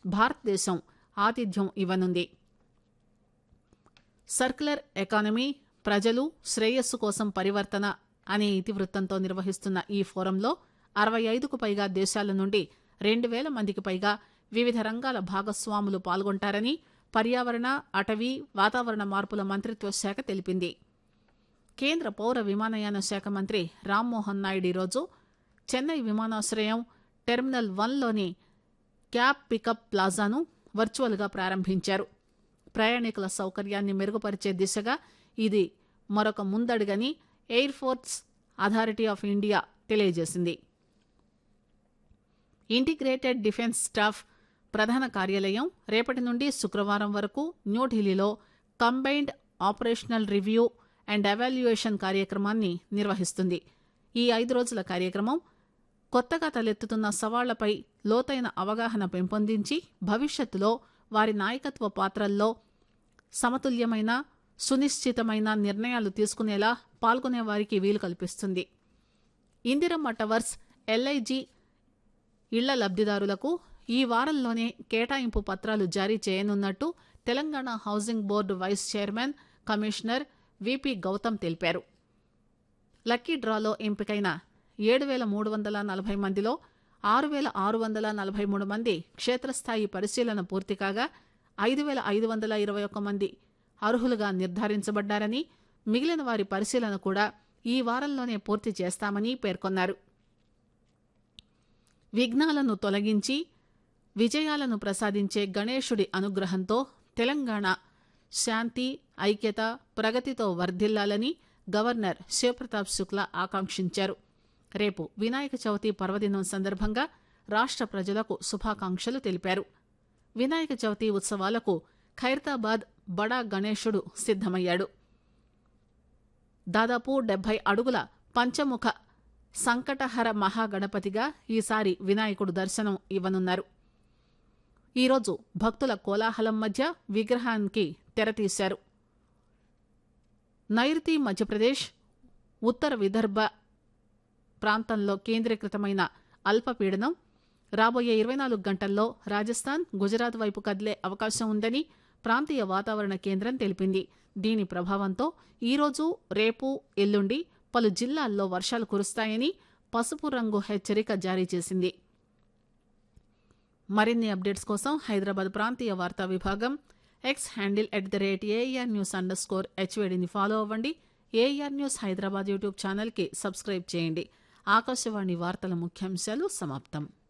భారతదేశం ఆతిథ్యం ఇవ్వనుంది circular economy ప్రజలు శ్రేయస్సు కోసం పరివర్తన అనే ఇతివృత్తంతో నిర్వహిస్తున్న ఈ ఫోరంలో అరవై ఐదుకు పైగా దేశాల నుండి రెండు వేల మందికి పైగా వివిధ రంగాల భాగస్వాములు పాల్గొంటారని పర్యావరణ అటవీ వాతావరణ మార్పుల మంత్రిత్వ శాఖ తెలిపింది కేంద్ర పౌర విమానయాన శాఖ మంత్రి రామ్మోహన్ నాయుడు ఈరోజు చెన్నై విమానాశ్రయం టెర్మినల్ వన్లోని క్యాబ్ పికప్ ప్లాజాను వర్చువల్గా ప్రారంభించారు ప్రయాణికుల సౌకర్యాన్ని మెరుగుపరిచే దిశగా ఇది మరొక ముందడుగని air force authority of India తెలియజేసింది ఇంటిగ్రేటెడ్ డిఫెన్స్ స్టాఫ్ ప్రధాన కార్యాలయం రేపటి నుండి శుక్రవారం వరకు న్యూఢిల్లీలో combined operational review and evaluation కార్యక్రమాన్ని నిర్వహిస్తుంది ఈ ఐదు రోజుల కార్యక్రమం కొత్తగా తలెత్తుతున్న సవాళ్లపై లోతైన అవగాహన పెంపొందించి భవిష్యత్తులో వారి నాయకత్వ పాత్రల్లో సమతుల్యమైన సునిశ్చితమైన నిర్ణయాలు తీసుకునేలా పాల్గొనే వారికి వీలు కల్పిస్తుంది ఇందిరమ్మ టవర్స్ ఎల్ఐజి ఇళ్ల లబ్దిదారులకు ఈ వారంలోనే కేటాయింపు పత్రాలు జారీ చేయనున్నట్టు Telangana housing board vice chairman commissioner V P Gautam తెలిపారు లక్కీ డ్రాలో ఎంపికైన ఏడు వేల మూడు వందల నలభై మందిలో ఆరు వేల ఆరు వందల నలభై మూడు మంది క్షేత్రస్థాయి పరిశీలన పూర్తి కాగా ఐదు వేల ఐదు వందల ఇరవై ఒక్క మంది అర్హులుగా నిర్ధారించబడ్డారని మిగిలిన వారి పరిశీలన కూడా ఈ వారంలోనే పూర్తి చేస్తామని పేర్కొన్నారు విఘ్నాలను తొలగించి విజయాలను ప్రసాదించే గణేశుడి అనుగ్రహంతో తెలంగాణ శాంతి ఐక్యత ప్రగతితో వర్ధిల్లాలని గవర్నర్ శివప్రతాప్ శుక్లా ఆకాంక్షించారు రేపు వినాయక చవితి పర్వదినం సందర్భంగా రాష్ట్ర ప్రజలకు శుభాకాంక్షలు తెలిపారు వినాయక చవితి ఉత్సవాలకు ఖైరతాబాద్ బడా గణేశుడు సిద్దమయ్యాడు దాదాపు డెబ్బై అడుగుల పంచముఖ సంకటహర మహాగణపతిగా ఈసారి వినాయకుడు దర్శనం ఇవ్వనున్నారు ఈరోజు భక్తుల కోలాహలం మధ్య విగ్రహానికి తెరతీశారు నైరుతి మధ్యప్రదేశ్ ఉత్తర విదర్భ ప్రాంతంలో కేంద్రీకృతమైన అల్పపీడనం రాబోయే ఇరవై నాలుగు గంటల్లో రాజస్థాన్ గుజరాత్ వైపు కదిలే అవకాశం ఉందని ప్రాంతీయ వాతావరణ కేంద్రం తెలిపింది దీని ప్రభావంతో ఈరోజు రేపు ఎల్లుండి పలు జిల్లాల్లో వర్షాలు కురుస్తాయని పసుపు రంగు హెచ్చరిక జారీ చేసింది మరిన్ని అప్డేట్స్ కోసం హైదరాబాద్ ప్రాంతీయ వార్తా విభాగం X handle at the rate A R news underscore హెచ్వేడిని ఫాలో అవ్వండి ఏఆర్ న్యూస్ హైదరాబాద్ యూట్యూబ్ ఛానల్కి సబ్స్క్రైబ్ చేయండి ఆకాశవాణి వార్తల ముఖ్యాంశాలు సమాప్తం